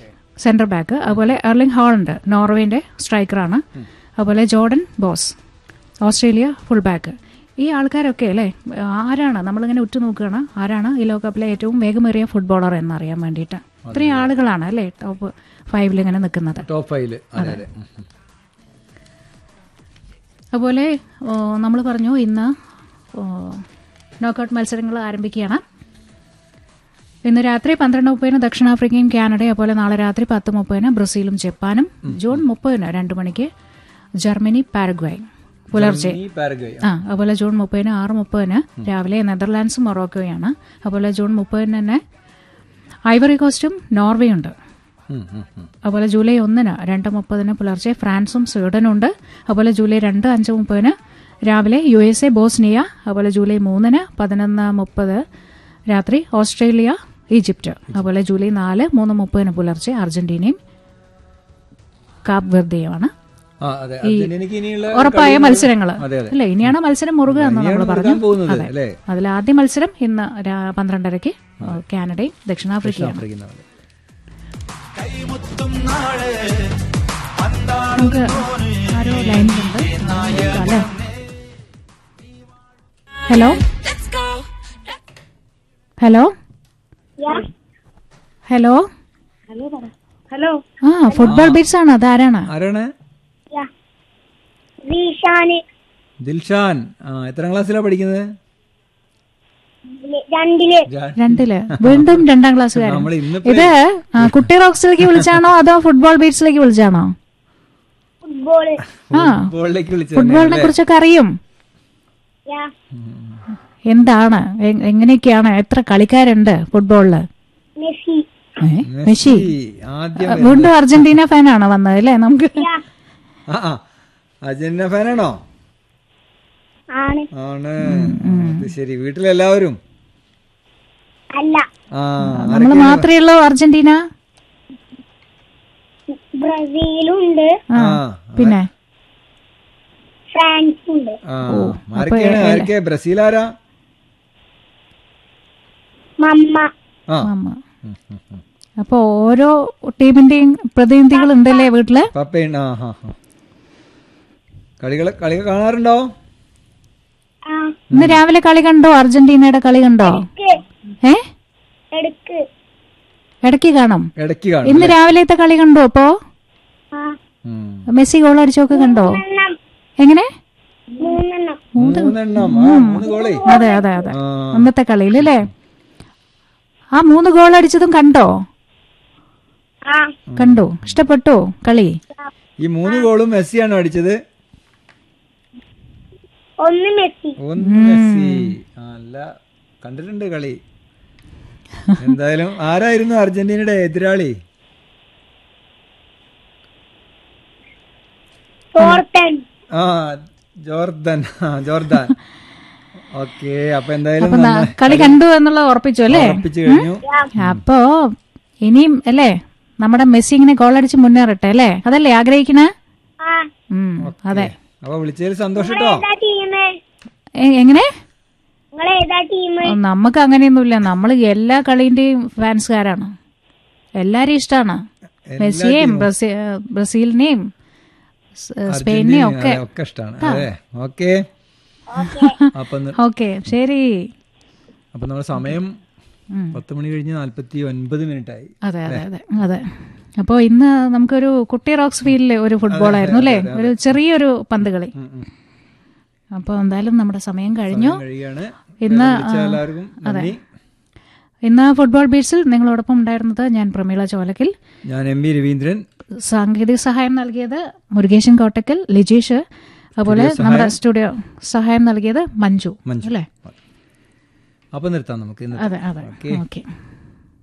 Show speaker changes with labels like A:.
A: Centre back അതുപോലെ Erling ഹാളുണ്ട് നോർവേന്റെ സ്ട്രൈക്കറാണ് അതുപോലെ Jordan Bos Australia full back ഈ ആൾക്കാരൊക്കെ അല്ലേ ആരാണ് നമ്മളിങ്ങനെ ഉറ്റുനോക്കുകയാണ് ആരാണ് ഈ ലോകകപ്പിലെ ഏറ്റവും വേഗമേറിയ ഫുട്ബോളർ എന്നറിയാൻ വേണ്ടിയിട്ട് ഇത്രയും ആളുകളാണ് അല്ലേ ടോപ്പ് ഫൈവിൽ ഇങ്ങനെ നിൽക്കുന്നത്
B: ടോപ്പ് ഫൈവില് അതെ അതെ ഉം, ഉം.
A: അതുപോലെ നമ്മൾ പറഞ്ഞു ഇന്ന് നോക്കൌട്ട് മത്സരങ്ങൾ ആരംഭിക്കുകയാണ് ഇന്ന് രാത്രി പന്ത്രണ്ട് മുപ്പതിന് ദക്ഷിണാഫ്രിക്കയും കാനഡയും അതുപോലെ നാളെ രാത്രി പത്ത് മുപ്പതിന് ബ്രസീലും ജപ്പാനും ജൂൺ മുപ്പതിന് രണ്ട് മണിക്ക് ജർമ്മനി പാരഗ്വായ് പുലർച്ചെ
B: ഈ പാരഗ്വേ
A: ആ അതുപോലെ ജൂൺ മുപ്പതിന് ആറ് മുപ്പതിന് രാവിലെ നെതർലാൻഡ്സും മൊറോക്കോയാണ് അതുപോലെ ജൂൺ മുപ്പതിന് തന്നെ ഐവറി കോസ്റ്റും നോർവേയുണ്ട്
B: ഉം, ഉം, ഉം.
A: അതുപോലെ ജൂലൈ ഒന്നിന് രണ്ട് മുപ്പതിന് പുലർച്ചെ ഫ്രാൻസും സ്വീഡനും ഉണ്ട് അതുപോലെ ജൂലൈ രണ്ട് അഞ്ച് മുപ്പതിന് രാവിലെ യു എസ് എ ബോസ്നിയ അതുപോലെ ജൂലൈ മൂന്നിന് പതിനൊന്ന് മുപ്പത് രാത്രി ഓസ്ട്രേലിയ ഈജിപ്റ്റ് അതുപോലെ ജൂലൈ നാല് മൂന്ന് മുപ്പതിന് പുലർച്ചെ അർജന്റീനയും കാപ്പ് വെർദയുമാണ്
B: ആ അതെ അർജന്റീനയ്ക്ക് ഇനിയുള്ള
A: ഉറപ്പായ
B: കളികൾ-
A: മത്സരങ്ങൾ
B: അതെ അതെ
A: അല്ലേ ഇനിയാണ് മത്സരം മുറുക എന്ന്
B: ഇനിയാണ്
A: നമ്മൾ
B: മുറുകാൻ
A: പറഞ്ഞു
B: പോകുന്നത്
A: അതെ
B: അല്ലേ
A: അതിൽ ആദ്യ മത്സരം ഇന്ന് രാ- പന്ത്രണ്ടരയ്ക്ക് കാനഡയും ദക്ഷിണാഫ്രിക്കയാണ്
B: ആഫ്രിക്കുന്ന കളി.
A: നമുക്ക് ആരോ ലൈനിലുണ്ട് നോക്കാം അല്ലേ ഹലോ ഹലോ ഹലോ
C: ഹലോ പറ ഹലോ
A: ആ ഫുട്ബോൾ ബീറ്റ്സ് ആണ് അതാരാണ്
B: ആരാണ്
C: യാ റീഷാന്
B: ദിൽഷാൻ ആ എത്രാം ക്ലാസ്സിലാ പഠിക്കുന്നത്
C: രണ്ടില്
B: ജാൻ.
A: രണ്ടില് വീണ്ടും രണ്ടാം ക്ലാസ്സുകാരൻ
B: നമ്മൾ ഇന്നിപ്പോ
A: ഇത് ആ, കുട്ടി റോക്സിലേക്ക് വിളിച്ചാണോ അതോ ഫുട്ബോൾ ബീറ്റ്സിലേക്ക് വിളിച്ചാണോ
C: ഫുട്ബോള്
A: ആ
B: ഫുട്ബോളിലേക്ക് വിളിച്ചത്
A: ഫുട്ബോളിനെ കുറിച്ചൊക്കെ അറിയും
C: യാ
A: എന്താണ് എ- എങ്ങനെയൊക്കെയാണ് എത്ര കളിക്കാരുണ്ട് ഫുട്ബോളില്
C: മെസ്സി
A: ഏ? മെസ്സി
B: ആദ്യം
A: ആ, വീണ്ടും അർജന്റീന ഫാനാണ് വന്നത് അല്ലേ നമുക്ക്
C: യാ
B: ആ ആ അർജന്റീന ഫാനാണോ
C: ആണ്
B: ആണ് അത് ശരി വീട്ടിലെല്ലാവരും
C: അല്ല
B: ആ
A: നമ്മൾ മാത്രമേ ഉള്ളൂ അർജന്റീന
C: ബ്രസീലുണ്ട്
A: ആ
B: ആ
A: പിന്നെ
C: ഫ്രാൻസും ഉണ്ട്
B: ആ ആരൊക്കെയാണ് ആരൊക്കെ ബ്രസീൽ ആരാ
C: മമ്മ
B: ആ
A: ആമ്മ. അപ്പൊ ഓരോ ടീമിന്റെയും പ്രതിനിധികൾ ഉണ്ടല്ലേ വീട്ടില്
B: പപ്പയുണ്ട് ആ ഹാ ഹാ കളികൾ കളി കാണാറുണ്ടോ
C: ആ
A: ഇന്ന് രാവിലെ കളി കണ്ടോ അർജന്റീനയുടെ കളി കണ്ടോ
C: എടുക്ക്
A: ഏ
C: എടുക്ക്
A: ഇടയ്ക്ക് കാണും
B: ഇടയ്ക്ക് കാണും
A: ഇന്ന് രാവിലത്തെ കളി കണ്ടോ അപ്പോ
C: ആ
B: ഉം.
A: മെസ്സി ഗോൾ അടിച്ചൊക്കെ കണ്ടോ
C: എണ്ണം
A: എങ്ങനെ
C: മൂന്നെണ്ണം
B: മൂന്നെണ്ണം ആ മൂന്ന് ഗോളേ
A: അതെ അതെ അതെ
B: ആ
A: അന്നത്തെ കളിയിൽ അല്ലേ ആ മൂന്ന് ഗോൾ അടിച്ചതും കണ്ടോ
C: ആ
A: കണ്ടു ഇഷ്ടപ്പെട്ടോ കളി
B: ഈ മൂന്ന് ഗോളും മെസ്സിയാണോ അടിച്ചത്
C: ഒന്ന് മെസ്സി
B: ഒന്ന് മെസ്സി ആ, അല്ല കണ്ടിട്ടുണ്ട് കളി എന്തായാലും ആരായിരുന്നു അർജന്റീനയുടെ എതിരാളി
C: ഫോർട്ടൻ
B: ആ ജോർദൻ ആ ജോർദാൻ ഓക്കെ അപ്പൊ എന്തായാലും
A: അപ്പൊ ന- കളി കണ്ടു എന്നുള്ളത് ഉറപ്പിച്ചു അല്ലേ
B: ഉറപ്പിച്ചു കഴിഞ്ഞു
A: അപ്പോ ഇനിയും അല്ലേ നമ്മുടെ മെസ്സി ഇങ്ങനെ ഗോൾ അടിച്ച് മുന്നേറട്ടെ അല്ലേ അതല്ലേ ആഗ്രഹിക്കണേ
C: ആ
A: ഉം, അതെ
B: അപ്പൊ വിളിച്ചതിൽ സന്തോഷം കേട്ടോ
C: ഏതാ ടീം
A: എ- എങ്ങനെ
C: നിങ്ങൾ ഏതാ ടീം
A: ഓ, നമുക്ക് അങ്ങനെയൊന്നുമില്ല നമ്മൾ എല്ലാ കളീന്റെയും ഫാൻസുകാരാണ് എല്ലാരെയും ഇഷ്ടമാണ് മെസ്സിയെയും ബ്രസീ- ബ്രസീലിനെയും സ്- സ്പെയിനിനെയും ഒക്കെ
B: അതെ, ഒക്കെ ഇഷ്ടമാണ് അതെ ഓക്കെ അപ്പൊ നി-
A: ഓക്കെ ശരി
B: അപ്പൊ നമ്മുടെ സമയം പത്ത് മണി കഴിഞ്ഞ് നാല്പത്തി ഒൻപത് മിനിറ്റ് ആയി
A: അതെ അതെ അതെ അതെ അപ്പോൾ ഇന്ന് നമുക്കൊരു കുട്ടി റോക്സ് ഫീൽഡിലെ ഒരു ഫുട്ബോൾ ആയിരുന്നു അല്ലേ ഒരു ചെറിയൊരു പന്ത് കളി
B: ഉം, ഉം.
A: അപ്പോൾ എന്തായാലും നമ്മുടെ സമയം കഴിഞ്ഞു
B: കഴിയാണ്
A: ഇന്ന്
B: വിളിച്ച എല്ലാവർക്കും നന്ദി
A: ഇന്ന് ഫുട്ബോൾ ബീറ്റ്സിൽ നിങ്ങളോടൊപ്പം ഉണ്ടായിരുന്നത് ഞാൻ പ്രമീള ചോലക്കിൽ
B: ഞാൻ എം വി രവീന്ദ്രൻ
A: സാങ്കേതിക സഹായം നൽകിയത് മുരുകേശൻ കോട്ടക്കൽ ലിജീഷ് അതുപോലെ നമ്മുടെ സ്റ്റുഡിയോ സഹായം നൽകിയത് മഞ്ജു
B: മഞ്ജു
A: അല്ലേ
B: അപ്പൊ നിർത്താം നമുക്ക് ഇന്ന്
A: അതെ അതെ ഓക്കെ